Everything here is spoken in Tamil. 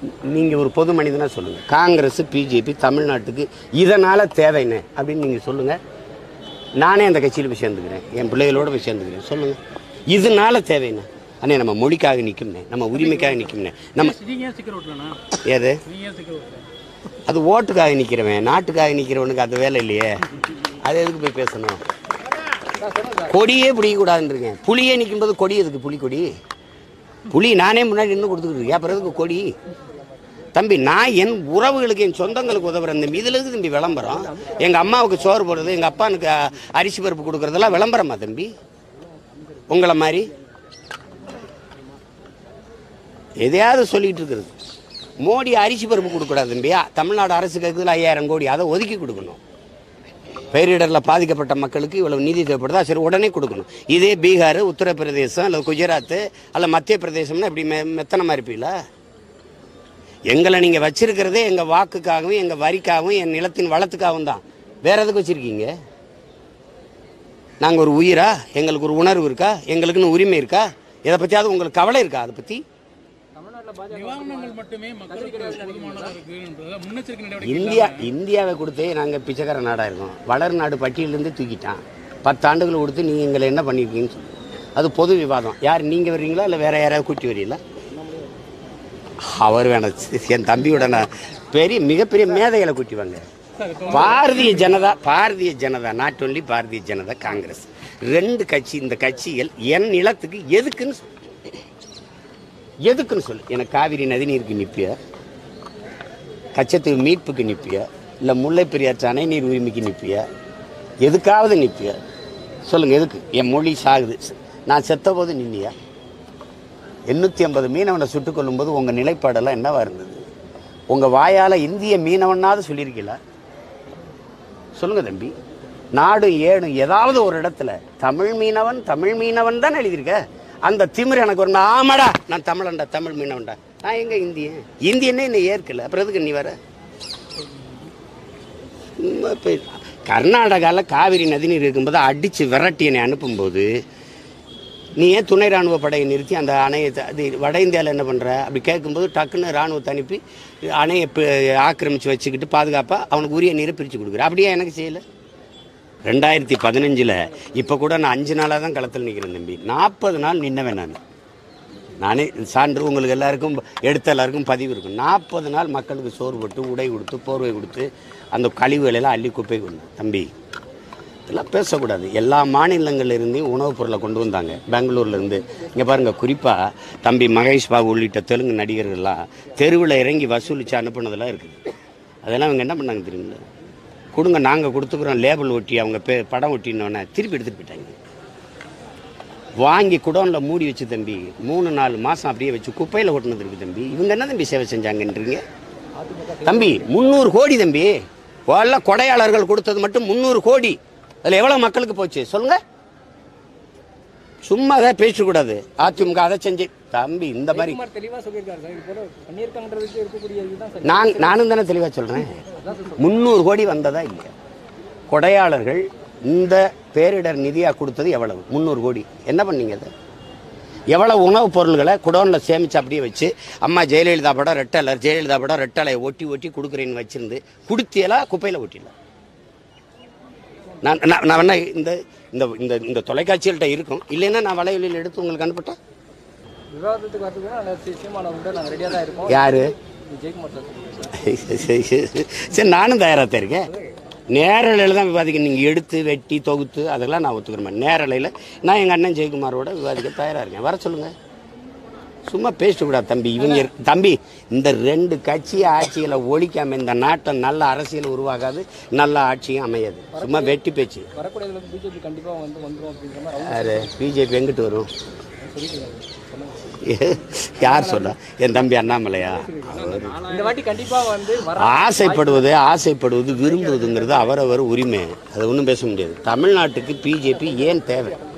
நீங்கள் ஒரு பொது மனிதனா சொல்லுங்கள் காங்கிரஸ் பிஜேபி தமிழ்நாட்டுக்கு இதனால் தேவைன்னு அப்படின்னு நீங்கள் சொல்லுங்கள் நானே அந்த கட்சியில் போய் சேர்ந்துக்கிறேன் என் பிள்ளைகளோட போய் சேர்ந்துக்கிறேன் சொல்லுங்கள் இதனால தேவைன்னு அண்ணே நம்ம மொழிக்காக நிற்கும்னே நம்ம உரிமைக்காக நிற்கும்னே நம்ம நீங்க ஏன் சிக்கர் ஓட்டலண்ணா ஏது நீங்க ஏன் சிக்கர் ஓட்டல அது ஓட்டுக்காக நிற்கிறவன் நாட்டுக்காக நிற்கிறவனுக்கு அது வேலை இல்லையே அது எதுக்கு போய் பேசணும் கொடியே பிடிக்கக்கூடாதுன்றீங்க புளியே நிற்கும்போது கொடி எதுக்கு புலி கொடி புலி நானே முன்னாடி நின்று கொடுத்துக்கிட்டு இருக்கேன் அப்புறம் எதுக்கு கொடி தம்பி நான் என் உறவுகளுக்கு என் சொந்தங்களுக்கு உதவுறேன் தம்பி இதில் இருக்கு தம்பி விளம்பரம் எங்கள் அம்மாவுக்கு சோறு போடுறது எங்கள் அப்பானுக்கு அ, அரிசி பருப்பு கொடுக்குறதெல்லாம் விளம்பரமா தம்பி உங்களை மாதிரி எதையாவது சொல்லிட்டு இருக்கிறது மோடி அரிசி பருப்பு கொடுக்கக்கூடாது தம்பி தமிழ்நாடு அரசு கேட்குதுல ஐயாயிரம் கோடி அதை ஒதுக்கி கொடுக்கணும் பேரிடரில் பாதிக்கப்பட்ட மக்களுக்கு இவ்வளவு நிதி தேவைப்படுதா சரி உடனே கொடுக்கணும் இதே பீகார் உத்தரப்பிரதேசம் அல்லது குஜராத் அல்ல மத்திய பிரதேசம்னா இப்படி மெ மெத்தனமாக இருப்பீங்களா எங்களை நீங்கள் வச்சிருக்கிறதே எங்கள் வாக்குக்காகவும் எங்கள் வரிக்காகவும் என் நிலத்தின் வளத்துக்காகவும் தான் வேற எதுக்கு வச்சுருக்கீங்க நாங்கள் ஒரு உயிரா எங்களுக்கு ஒரு உணர்வு இருக்கா எங்களுக்குன்னு உரிமை இருக்கா இதை பற்றியாவது உங்களுக்கு கவலை இருக்கா அதை பற்றி நிவாரணங்கள் மட்டுமே மக்களுக்கு போதுமானதா இருக்குன்றத முன்னெச்சரிக்கை நடவடிக்கை இந்தியா இந்தியாவை கொடுத்தே நாங்கள் பிச்சைக்கார நாடாக இருக்கோம் வளர் நாடு பட்டியலேருந்து தூக்கிட்டான் பத்து ஆண்டுகள் கொடுத்து நீங்கள் எங்களை என்ன பண்ணியிருக்கீங்கன்னு சொல்லு அது பொது விவாதம் யார் நீங்கள் வர்றீங்களா இல்லை வேற யாராவது கூட்டி வரீங்களா அவர் வேணாம் என் தம்பியோட நான் பெரிய மிகப்பெரிய மேதைகளை கூட்டி வாங்க பாரதிய ஜனதா பாரதிய ஜனதா நாட் ஒன்லி பாரதிய ஜனதா காங்கிரஸ் ரெண்டு கட்சி இந்த கட்சிகள் என் நிலத்துக்கு எதுக்குன்னு சொல்லு. எதுக்குன்னு சொல்லு எனக்கு காவிரி நதிநீருக்கு நிற்பிய கச்சத்தீவு மீட்புக்கு நிற்பிய இல்லை முல்லை பெரியாற்று அணை நீர் உரிமைக்கு நிற்பிய எதுக்காவது நிற்பிய சொல்லுங்கள் எதுக்கு என் மொழி சாகுது நான் செத்த போது நின்னியா எண்ணூற்றி ஐம்பது மீனவனை சுட்டுக் கொல்லும்போது உங்கள் நிலைப்பாடெல்லாம் என்னவா இருந்தது உங்கள் வாயால் இந்திய மீனவனாவது சொல்லியிருக்கீங்களா சொல்லுங்கள் தம்பி நாடு ஏடும் ஏதாவது ஒரு இடத்துல தமிழ் மீனவன் தமிழ் மீனவன் தான் எழுதியிருக்க அந்த திமிர் எனக்கு ஒரு ஆமாடா நான் தமிழன்டா தமிழ் மீனவன்டா நான் எங்க இந்தியன் இந்தியனே என்னை ஏற்கல அப்புறம் எதுக்கு நீ வர சும்மா இப்ப கர்நாடகாவில் காவிரி நதிநீர் இருக்கும்போது அடித்து விரட்டி என்னை அனுப்பும்போது நீ ஏன் துணை ராணுவ படையை நிறுத்தி அந்த அணையை த- அது வட இந்தியாவில் என்ன பண்ணுற அப்படி கேட்கும்போது டக்குன்னு ராணுவத்தை அனுப்பி அணையை ப- ஆக்கிரமித்து வச்சுக்கிட்டு பாதுகாப்பாக அவனுக்கு உரிய நீரை பிரித்து கொடுக்குற அப்படியே எனக்கு செய்யலை ரெண்டாயிரத்தி பதினஞ்சில் இப்போ கூட நான் அஞ்சு நாளாக தான் களத்தில் நிற்கிறேன் தம்பி நாற்பது நாள் நின்னவன் நான் நானே சான்று உங்களுக்கு எல்லாருக்கும் எடுத்த எல்லாருக்கும் பதிவு இருக்கும் நாற்பது நாள் மக்களுக்கு சோறு போட்டு உடை கொடுத்து போர்வை கொடுத்து அந்த கழிவுகளெல்லாம் அள்ளி குப்பை கொண்டு தம்பி இதெல்லாம் பேசக்கூடாது எல்லா மாநிலங்கள்ல இருந்தையும் உணவுப் பொருளை கொண்டு வந்தாங்க பெங்களூர்ல இருந்து இங்கே பாருங்க குறிப்பாக தம்பி மகேஷ் பாபு உள்ளிட்ட தெலுங்கு நடிகர்கள்லாம் தெருவில் இறங்கி வசூலித்து அனுப்புனதெல்லாம் இருக்குது அதெல்லாம் அவங்க என்ன பண்ணாங்க தெரியுங்களா கொடுங்க நாங்கள் கொடுத்துக்குறோம் லேபிள் ஒட்டி அவங்க பே படம் ஒட்டினோடனே திருப்பி எடுத்துகிட்டு போயிட்டாங்க வாங்கி குடோனில் மூடி வச்சு தம்பி மூணு நாலு மாதம் அப்படியே வச்சு குப்பையில் ஒட்டினது இருக்கு தம்பி இவங்க என்ன தம்பி சேவை செஞ்சாங்கன்றீங்க தம்பி முந்நூறு கோடி தம்பி எல்லாம் கொடையாளர்கள் கொடுத்தது மட்டும் முந்நூறு கோடி அதில் எவ்வளோ மக்களுக்கு போச்சு சொல்லுங்க சும்மா அதை பேசக்கூடாது அதிமுக அதை செஞ்சு தம்பி இந்த மாதிரி குமார் தெளிவா சொல்லியிருக்காரு சார் இது போல பண்ணியிருக்காங்கன்றதுக்கு இருக்கக்கூடிய இதுதான் சார் நான் நானும் தானே தெளிவாக சொல்கிறேன் முந்நூறு கோடி வந்ததா இல்லையா கொடையாளர்கள் இந்த பேரிடர் நிதியாக கொடுத்தது எவ்வளவு முந்நூறு கோடி என்ன பண்ணீங்க அதை எவ்வளவு உணவுப் பொருள்களை குடோனில் சேமிச்சு அப்படியே வச்சு அம்மா ஜெயலலிதா படம் ரெட்டலர் ஜெயலலிதா படம் ரெட்டலை ஒட்டி ஒட்டி கொடுக்குறேன்னு வச்சிருந்து கொடுத்தியலா குப்பையில் ஒட்டிடலாம் நான் நான் நான் வேணா இந்த இந்த இந்த இந்த தொலைக்காட்சிகள்கிட்ட இருக்கும் இல்லைன்னா நான் வலைவெளியில் எடுத்து உங்களுக்கு அனுப்பட்டேன் விவாதத்துக்கு வரதுக்கு அந்த நிச்சயமானவங்க நாங்கள் ரெடியாக தான் இருக்கோம் யாரு ஜெயக்குமார் சார் சொல்லுங்கள் சரி நானும் தயாராக தான் இருக்கேன் நேரலையில் தான் விவாதிக்க நீங்கள் எடுத்து வெட்டி தொகுத்து அதெல்லாம் நான் ஒத்துக்கிறேன் நேரலையில் நான் எங்கள் அண்ணன் ஜெயக்குமாரோட விவாதிக்க தயாராக இருக்கேன் வர சொல்லுங்கள் சும்மா பேசக்கூடாது தம்பி இவங்க இருக்கு- தம்பி இந்த ரெண்டு கட்சி ஆட்சிகளை ஒழிக்காம இந்த நாட்டை நல்ல அரசியல் உருவாகாது நல்ல ஆட்சியும் அமையாது சும்மா வெட்டி பேச்சு வரக்கூடியதுல பிஜேபி கண்டிப்பாக வந்து வந்துரும் அப்படின்ற மாதிரி அவங்க யாரு பிஜேபி எங்கிட்டு வரும் சொல்லியிருக்காங்க யார் சொல்ல என் தம்பி அண்ணாமலையா அவர் இந்த வாட்டி கண்டிப்பாக வந்து வர ஆசைப்படுவது ஆசைப்படுவது விரும்புவதுங்கிறது அவரவர் உரிமை அதை ஒன்றும் பேச முடியாது தமிழ்நாட்டுக்கு பிஜேபி ஏன் தேவை